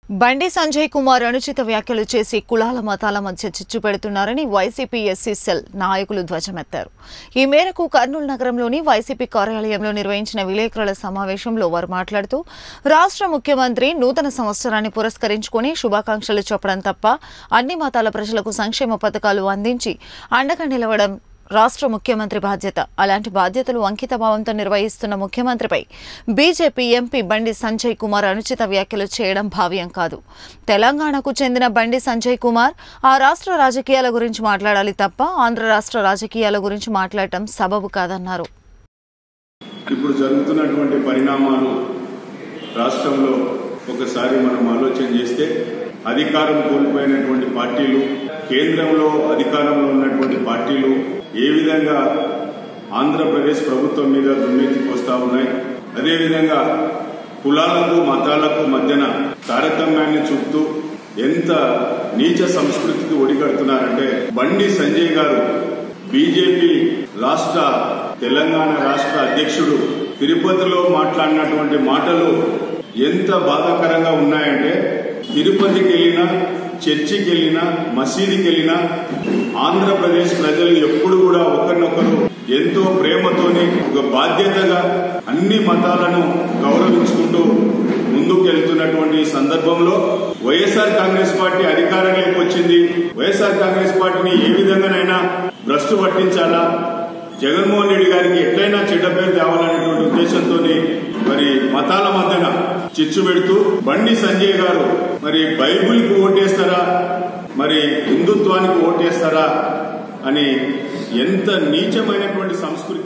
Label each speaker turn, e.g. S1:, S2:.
S1: బండి సంజయ్ కుమార్ అనుచిత వ్యాఖ్యలు చేసి కులాల మతాల మధ్య చిచ్చు పెడుతున్నారని వైసీపీ ఎస్సీ సెల్ నాయకులు ధ్వజమెత్తారు ఈ మేరకు కర్నూలు నగరంలోని వైసీపీ కార్యాలయంలో నిర్వహించిన విలేకరుల సమావేశంలో వారు మాట్లాడుతూ రాష్ట్ర ముఖ్యమంత్రి నూతన సంవత్సరాన్ని పురస్కరించుకుని శుభాకాంక్షలు చెప్పడం తప్ప అన్ని మతాల ప్రజలకు సంక్షేమ పథకాలు అందించి అండగా నిలవడం రాష్ట్ర ముఖ్యమంత్రి బాధ్యత అలాంటి బాధ్యతలు అంకిత భావంతో నిర్వహిస్తున్న ముఖ్యమంత్రిపై బీజేపీ ఎంపీ బండి సంజయ్ కుమార్ అనుచిత వ్యాఖ్యలు చేయడం భావ్యం కాదు తెలంగాణకు చెందిన బండి సంజయ్ కుమార్ ఆ రాష్ట్ర రాజకీయాల గురించి మాట్లాడాలి తప్ప ఆంధ్ర రాష్ట్ర రాజకీయాల గురించి మాట్లాడటం సబబు కాదన్నారు
S2: ఇప్పుడు జరుగుతున్నటువంటి పరిణామాలు రాష్ట్రంలో ఒకసారి మనం ఆలోచన చేస్తే అధికారం కోల్పోయినటువంటి పార్టీలు కేంద్రంలో అధికారంలో ఉన్నటువంటి పార్టీలు ఏ విధంగా ఆంధ్రప్రదేశ్ ప్రభుత్వం మీద దుమ్మెత్తిపోస్తా ఉన్నాయి అదేవిధంగా కులాలకు మతాలకు మధ్యన తారతమ్యాన్ని చూపుతూ ఎంత నీచ సంస్కృతికి ఒడిగడుతున్నారంటే బండి సంజయ్ గారు బీజేపీ రాష్ట్ర తెలంగాణ రాష్ట్ర అధ్యక్షుడు తిరుపతిలో మాట్లాడినటువంటి మాటలు ఎంత బాధాకరంగా ఉన్నాయంటే తిరుపతికి వెళ్ళినా చర్చికి వెళ్ళినా మసీదుకి వెళ్ళినా ఆంధ్రప్రదేశ్ ప్రజలు ఎప్పుడు కూడా ఒకరినొకరు ఎంతో ప్రేమతోని ఒక బాధ్యతగా అన్ని మతాలను గౌరవించుకుంటూ ముందుకు వెళ్తున్నటువంటి ఈ సందర్భంలో వైఎస్ఆర్ కాంగ్రెస్ పార్టీ అధికారంలోకి వచ్చింది వైఎస్ఆర్ కాంగ్రెస్ పార్టీని ఏ విధంగానైనా భ్రష్టు పట్టించాలా జగన్మోహన్ రెడ్డి గారికి ఎట్లయినా చెడ్డ పేరు తేవాలనేటువంటి ఉద్దేశంతో మరి మతాల మధ్యన చిచ్చు పెడుతూ బండి సంజయ్ గారు మరి బైబిల్ కు ఓటేస్తారా మరి హిందుత్వానికి ఓటేస్తారా అని ఎంత నీచమైనటువంటి సంస్కృతి